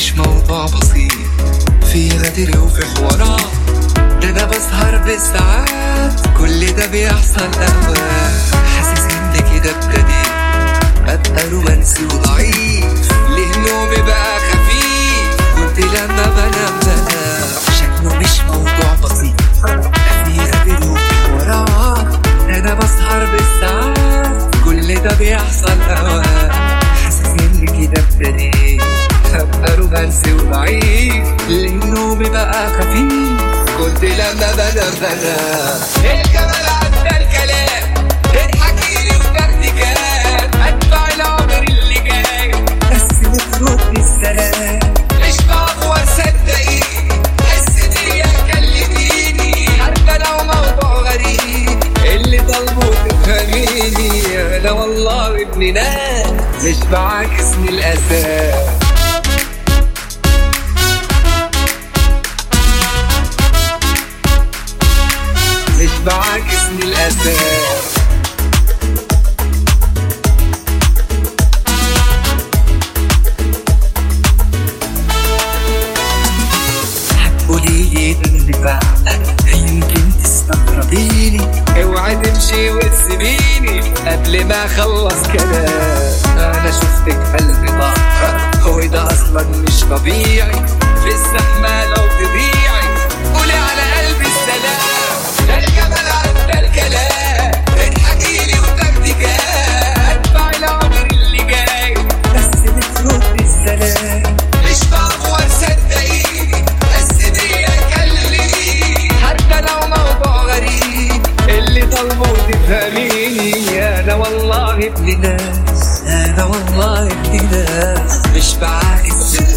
مش موضوع بسيط في غدر وفي حوارات ده انا بسهر بالساعات كل ده بيحصل اوقات حاسس ان كده ابتديت ابقى رومانسي وضعيف ليه نومي بقى خفيف كنت لما بنام بنام شكله مش موضوع بسيط في غدر وفي حوارات ده انا بسهر بالساعات كل ده بيحصل اوقات حاسس ان كده ابتديت ابقى رومانسي وضعيف ليه نومي بقى خفيف كنت لما بنام بنام الجمال عدى الكلام اضحكي لي وتاخدي كلام اتبع العمر اللي جاي بس بترد السلام مش بعبور صدقيني حس دي كلميني حتى لو موضوع غريب اللي طالبه تفهميني انا والله ابن ناس مش بعكسني الاساس مش بعكسني الاساس قولي لي اندفاع يمكن تستغربيني اوعي تمشي وتسيبيني قبل ما اخلص كلام انا شفتك قلبي ضاع هو ده اصلا مش طبيعي في الزحمه لو تضيعي قولي على قلبي السلام ده الجمال عدى الكلام اضحكي لي وتاخدي كام اتبع العمر اللي جاي بس بترد السلام مش بعبور صدقيني بس دي كلميني حتى لو موضوع غريب اللي طالبه تفهميني انا والله ابن ناس انا والله ابن ناس مش بعاكس